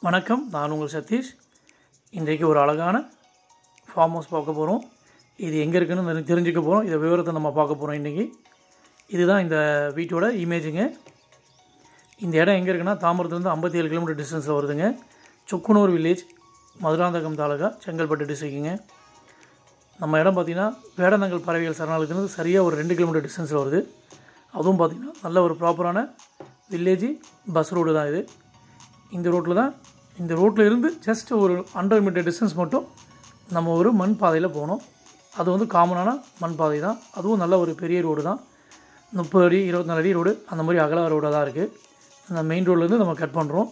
வணக்கம் நான் உங்கள் சதீஷ் இன்றைக்கு ஒரு அழகான ஃபார்ம் ஹவுஸ் பார்க்க போகிறோம் இது எங்கே இருக்குன்னு தெரி- தெரிஞ்சுக்க போகிறோம் இதை விவரத்தை நம்ம பார்க்க போகிறோம் இன்றைக்கி இதுதான் இந்த வீட்டோட இமேஜுங்க இந்த இடம் எங்கே இருக்குன்னா தாம்பரத்துலேருந்து ஐம்பத்தி ஏழு கிலோமீட்டர் டிஸ்டன்ஸில் வருதுங்க சொக்குனூர் வில்லேஜ் மதுராந்தகம் தாலுகா செங்கல்பட்டு டிஸ்ட்ரிக்ட்டுங்க நம்ம இடம் பார்த்திங்கன்னா வேடநங்கல் பறவைகள் சரணாலயத்துலேருந்து சரியாக ஒரு ரெண்டு கிலோமீட்டர் டிஸ்டன்ஸில் வருது அதுவும் பார்த்திங்கன்னா நல்ல ஒரு ப்ராப்பரான வில்லேஜ் பஸ் ரோடு தான் இது இந்த ரோட்டில் தான் இந்த ரோட்டில் இருந்து ஜஸ்ட் ஒரு ஹண்ட்ரட் மீட்டர் டிஸ்டன்ஸ் மட்டும் நம்ம ஒரு மண் பாதையில் போகணும் அது வந்து காமனான மண் பாதை தான் அதுவும் நல்ல ஒரு பெரிய ரோடு தான் முப்பது அடி இருபத்தி அடி ரோடு அந்த மாதிரி அகல ரோடாக தான் இருக்குது அந்த மெயின் ரோட்லேருந்து நம்ம கட் பண்ணுறோம்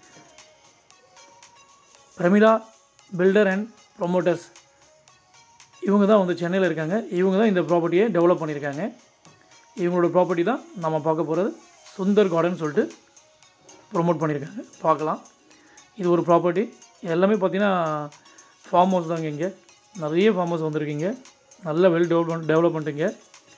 பிரமிளா பில்டர் அண்ட் ப்ரொமோட்டர்ஸ் இவங்க தான் வந்து சென்னையில் இருக்காங்க இவங்க தான் இந்த ப்ராப்பர்ட்டியை டெவலப் பண்ணியிருக்காங்க இவங்களோட ப்ராப்பர்ட்டி தான் நம்ம பார்க்க போகிறது சுந்தர் கார்டன் சொல்லிட்டு ப்ரொமோட் பண்ணியிருக்காங்க பார்க்கலாம் இது ஒரு ப்ராப்பர்ட்டி எல்லாமே பார்த்தீங்கன்னா ஃபார்ம் ஹவுஸ் தாங்க இங்கே நிறைய ஃபார்ம் ஹவுஸ் வந்திருக்கீங்க நல்ல வெல் டெவலப் டெவலப்மெண்ட்டுங்க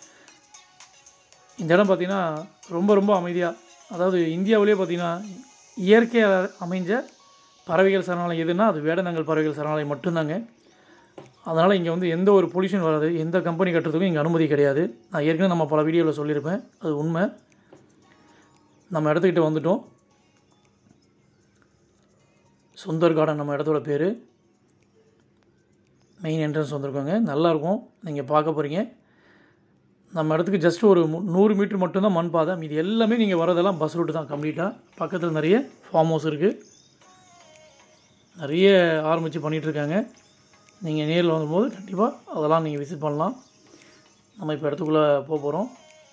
இந்த இடம் பார்த்தீங்கன்னா ரொம்ப ரொம்ப அமைதியாக அதாவது இந்தியாவிலே பார்த்தீங்கன்னா இயற்கையாக அமைஞ்ச பறவைகள் சரணாலயம் எதுன்னா அது வேடநங்கல் பறவைகள் சரணாலயம் மட்டும்தாங்க அதனால் இங்கே வந்து எந்த ஒரு பொல்யூஷன் வராது எந்த கம்பெனி கட்டுறதுக்கும் இங்கே அனுமதி கிடையாது நான் ஏற்கனவே நம்ம பல வீடியோவில் சொல்லியிருப்பேன் அது உண்மை நம்ம இடத்துக்கிட்ட வந்துட்டோம் சுந்தர் கார்டன் நம்ம இடத்தோட பேர் மெயின் என்ட்ரன்ஸ் வந்திருக்கோங்க நல்லாயிருக்கும் நீங்கள் பார்க்க போகிறீங்க நம்ம இடத்துக்கு ஜஸ்ட் ஒரு மு- நூறு மீட்டர் மட்டும்தான் மண் பாதை மீதி எல்லாமே நீங்கள் வரதெல்லாம் பஸ் ரூட்டு தான் கம்ப்ளீட்டாக பக்கத்தில் நிறைய ஃபார்ம் ஹவுஸ் இருக்குது நிறைய ஆரம்பித்து பண்ணிகிட்ருக்காங்க நீங்கள் நேரில் வரும்போது கண்டிப்பாக அதெல்லாம் நீங்கள் விசிட் பண்ணலாம் நம்ம இப்போ இடத்துக்குள்ளே போக போகிறோம்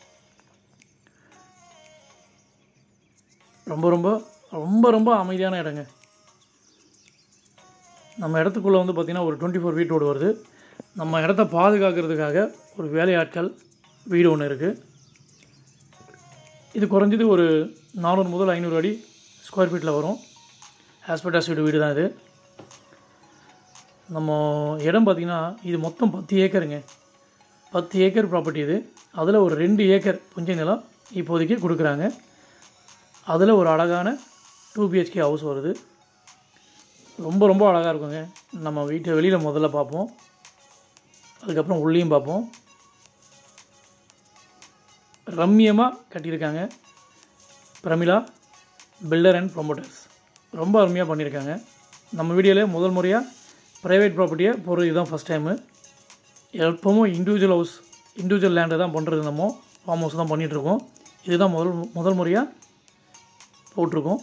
ரொம்ப ரொம்ப ரொம்ப ரொம்ப அமைதியான இடங்க நம்ம இடத்துக்குள்ளே வந்து பார்த்திங்கன்னா ஒரு டுவெண்ட்டி ஃபோர் வீட் ரோடு வருது நம்ம இடத்த பாதுகாக்கிறதுக்காக ஒரு வேலையாட்கள் வீடு ஒன்று இருக்குது இது குறைஞ்சது ஒரு நானூறு முதல் ஐநூறு அடி ஸ்கொயர் ஃபீட்டில் வரும் ஹாஸ்பிட்டாஸ் வீடு வீடு தான் இது நம்ம இடம் பார்த்திங்கன்னா இது மொத்தம் பத்து ஏக்கருங்க பத்து ஏக்கர் ப்ராப்பர்ட்டி இது அதில் ஒரு ரெண்டு ஏக்கர் புஞ்சை நிலம் இப்போதைக்கு கொடுக்குறாங்க அதில் ஒரு அழகான டூ பிஹெச்கே ஹவுஸ் வருது ரொம்ப ரொம்ப அழகாக இருக்குங்க நம்ம வீட்டை வெளியில் முதல்ல பார்ப்போம் அதுக்கப்புறம் உள்ளேயும் பார்ப்போம் ரம்மியமாக கட்டியிருக்காங்க பிரமிளா பில்டர் அண்ட் ப்ரொமோட்டர்ஸ் ரொம்ப அருமையாக பண்ணியிருக்காங்க நம்ம வீடியோவில் முதல் முறையாக ப்ரைவேட் ப்ராப்பர்ட்டியை போகிறது இதுதான் ஃபஸ்ட் டைமு எப்பவும் இண்டிவிஜுவல் ஹவுஸ் இண்டிவிஜுவல் லேண்டை தான் பண்ணுறது நம்ம ஃபார்ம் ஹவுஸ் தான் பண்ணிகிட்ருக்கோம் இதுதான் முதல் முதல் முறையாக போட்டிருக்கோம்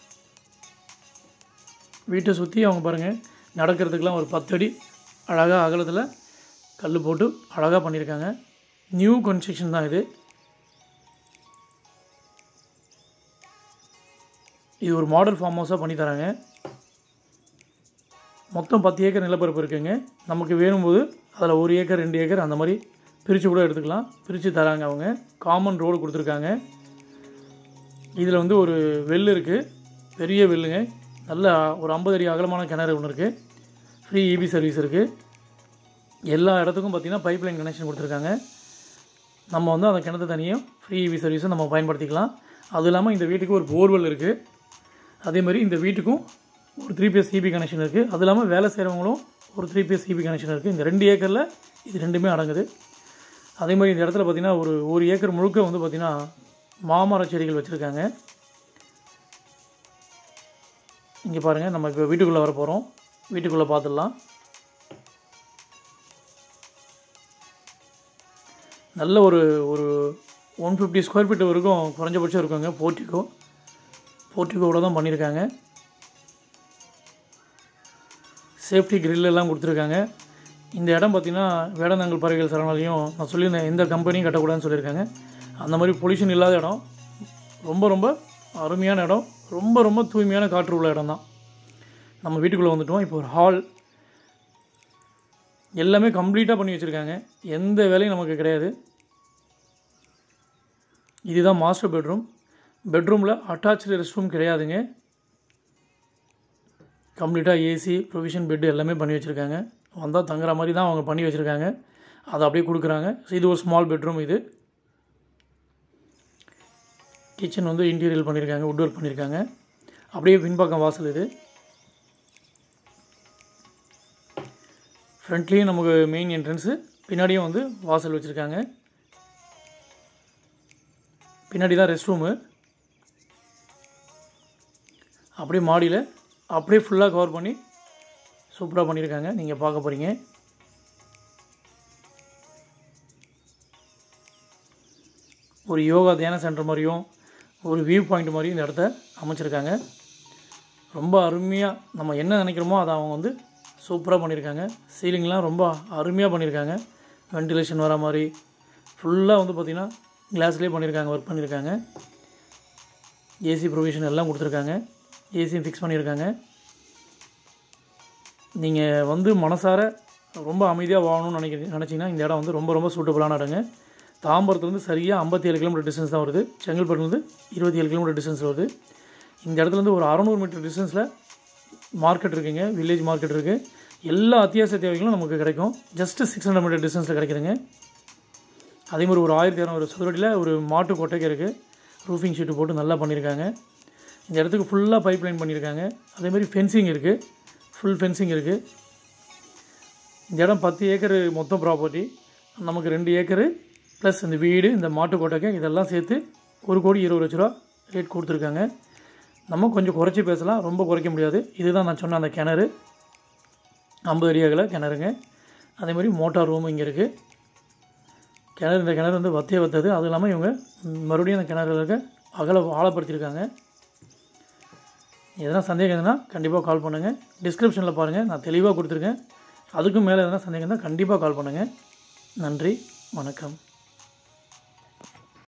வீட்டை சுற்றி அவங்க பாருங்கள் நடக்கிறதுக்கெலாம் ஒரு பத்தடி அழகாக அகலத்தில் கல் போட்டு அழகாக பண்ணியிருக்காங்க நியூ கன்ஸ்ட்ரக்ஷன் தான் இது இது ஒரு மாடல் ஃபார்ம் ஹவுஸாக பண்ணி தராங்க மொத்தம் பத்து ஏக்கர் நிலப்பரப்பு இருக்குங்க நமக்கு வேணும்போது அதில் ஒரு ஏக்கர் ரெண்டு ஏக்கர் அந்த மாதிரி பிரித்து கூட எடுத்துக்கலாம் பிரித்து தராங்க அவங்க காமன் ரோடு கொடுத்துருக்காங்க இதில் வந்து ஒரு வெல் இருக்குது பெரிய வெல்லுங்க நல்ல ஒரு ஐம்பது அடி அகலமான கிணறு ஒன்று இருக்குது ஃப்ரீ இபி சர்வீஸ் இருக்குது எல்லா இடத்துக்கும் பார்த்திங்கன்னா பைப் லைன் கனெக்ஷன் கொடுத்துருக்காங்க நம்ம வந்து அந்த கிணத்து தண்ணியும் ஃப்ரீ இபி சர்வீஸும் நம்ம பயன்படுத்திக்கலாம் அதுவும் இல்லாமல் இந்த வீட்டுக்கு ஒரு போர்வெல் இருக்குது அதே மாதிரி இந்த வீட்டுக்கும் ஒரு த்ரீ பிஎஸ் சிபி கனெக்ஷன் இருக்குது அது இல்லாமல் வேலை செய்கிறவங்களும் ஒரு த்ரீ பிஎஸ் சிபி கனெக்ஷன் இருக்குது இந்த ரெண்டு ஏக்கரில் இது ரெண்டுமே அடங்குது அதே மாதிரி இந்த இடத்துல பார்த்திங்கன்னா ஒரு ஒரு ஏக்கர் முழுக்க வந்து பார்த்திங்கன்னா மாமர செடிகள் வச்சுருக்காங்க இங்கே பாருங்கள் நம்ம இப்போ வீட்டுக்குள்ளே வர போகிறோம் வீட்டுக்குள்ளே பார்த்துடலாம் நல்ல ஒரு ஒரு ஒன் ஃபிஃப்டி ஸ்கொயர் ஃபீட் வரைக்கும் குறைஞ்சபட்சம் இருக்குங்க போர்ட்டிகோ போர்ட்டிகோட தான் பண்ணியிருக்காங்க சேஃப்டி grill எல்லாம் கொடுத்துருக்காங்க இந்த இடம் பார்த்திங்கன்னா வேடந்தாங்கல் பறவைகள் சரணாலயம் நான் சொல்லியிருந்தேன் எந்த கம்பெனியும் கட்டக்கூடாதுன்னு சொல்லியிருக்காங்க அந்த மாதிரி பொல்யூஷன் இல்லாத இடம் ரொம்ப ரொம்ப அருமையான இடம் ரொம்ப ரொம்ப தூய்மையான காற்று உள்ள இடம் தான் நம்ம வீட்டுக்குள்ளே வந்துட்டோம் இப்போ ஒரு ஹால் எல்லாமே கம்ப்ளீட்டாக பண்ணி வச்சுருக்காங்க எந்த வேலையும் நமக்கு கிடையாது இதுதான் மாஸ்டர் பெட்ரூம் பெட்ரூமில் அட்டாச்சு ரெஸ்ட் ரூம் கிடையாதுங்க கம்ப்ளீட்டாக ஏசி ப்ரொவிஷன் பெட்டு எல்லாமே பண்ணி வச்சுருக்காங்க வந்தால் தங்குற மாதிரி தான் அவங்க பண்ணி வச்சுருக்காங்க அதை அப்படியே கொடுக்குறாங்க இது ஒரு ஸ்மால் பெட்ரூம் இது கிச்சன் வந்து இன்டீரியல் பண்ணியிருக்காங்க வுட் ஒர்க் பண்ணியிருக்காங்க அப்படியே பின்பக்கம் வாசல் இது ஃப்ரண்ட்லேயும் நமக்கு மெயின் என்ட்ரன்ஸு பின்னாடியும் வந்து வாசல் வச்சுருக்காங்க பின்னாடி தான் ரெஸ்ட் ரூமு அப்படியே மாடியில் அப்படியே ஃபுல்லாக கவர் பண்ணி சூப்பராக பண்ணியிருக்காங்க நீங்கள் பார்க்க போகிறீங்க ஒரு யோகா தியான சென்டர் மாதிரியும் ஒரு வியூ பாயிண்ட் மாதிரியும் இந்த இடத்த அமைச்சிருக்காங்க ரொம்ப அருமையாக நம்ம என்ன நினைக்கிறோமோ அதை அவங்க வந்து சூப்பராக பண்ணியிருக்காங்க சீலிங்லாம் ரொம்ப அருமையாக பண்ணியிருக்காங்க வென்டிலேஷன் வர மாதிரி ஃபுல்லாக வந்து பார்த்திங்கன்னா கிளாஸ்லேயே பண்ணியிருக்காங்க ஒர்க் பண்ணியிருக்காங்க ஏசி ப்ரொவிஷன் எல்லாம் கொடுத்துருக்காங்க ஏசியும் ஃபிக்ஸ் பண்ணியிருக்காங்க நீங்கள் வந்து மனசார ரொம்ப அமைதியாக வாழணும்னு நினைக்கிறீங்க நினச்சிங்கன்னா இந்த இடம் வந்து ரொம்ப ரொம்ப சூட்டபுளான இடங்க தாம்பரத்துலேருந்து சரியாக ஐம்பத்தி ஏழு கிலோமீட்டர் டிஸ்டன்ஸ் தான் வருது செங்கல்பட்டுலேருந்து இருபத்தி ஏழு கிலோமீட்டர் டிஸ்டன்ஸ் வருது இந்த இடத்துலேருந்து ஒரு அறநூறு மீட்டர் டிஸ்டன்ஸில் மார்க்கெட் இருக்குங்க வில்லேஜ் மார்க்கெட் இருக்குது எல்லா அத்தியாவசிய தேவைகளும் நமக்கு கிடைக்கும் ஜஸ்ட்டு சிக்ஸ் ஹண்ட்ரட் மீட்டர் டிஸ்டன்ஸில் கிடைக்குதுங்க அதே மாதிரி ஒரு ஆயிரத்தி இரநூறு சதுரடியில் ஒரு மாட்டு கொட்டைக்கு இருக்குது ரூஃபிங் ஷீட்டு போட்டு நல்லா பண்ணியிருக்காங்க இந்த இடத்துக்கு ஃபுல்லாக பைப் லைன் பண்ணியிருக்காங்க அதேமாதிரி ஃபென்சிங் இருக்குது ஃபுல் ஃபென்சிங் இருக்குது இந்த இடம் பத்து ஏக்கர் மொத்தம் ப்ராப்பர்ட்டி நமக்கு ரெண்டு ஏக்கரு ப்ளஸ் இந்த வீடு இந்த மாட்டு கொட்டைக்கு இதெல்லாம் சேர்த்து ஒரு கோடி இருபது லட்ச ரூபா ரேட் கொடுத்துருக்காங்க நம்ம கொஞ்சம் குறைச்சி பேசலாம் ரொம்ப குறைக்க முடியாது இதுதான் நான் சொன்ன அந்த கிணறு ஐம்பது அடி அகல கிணறுங்க அதே மாதிரி மோட்டார் ரூம் இங்கே இருக்குது கிணறு இந்த கிணறு வந்து வத்தே வத்தது அதுவும் இல்லாமல் இவங்க மறுபடியும் அந்த கிணறுல இருக்க அகல ஆழப்படுத்தியிருக்காங்க எதனா சந்தேகம் எதுனா கண்டிப்பாக கால் பண்ணுங்கள் டிஸ்கிரிப்ஷனில் பாருங்கள் நான் தெளிவாக கொடுத்துருக்கேன் அதுக்கும் மேலே எதனா சந்தேகம் இருந்தால் கண்டிப்பாக கால் பண்ணுங்கள் நன்றி வணக்கம்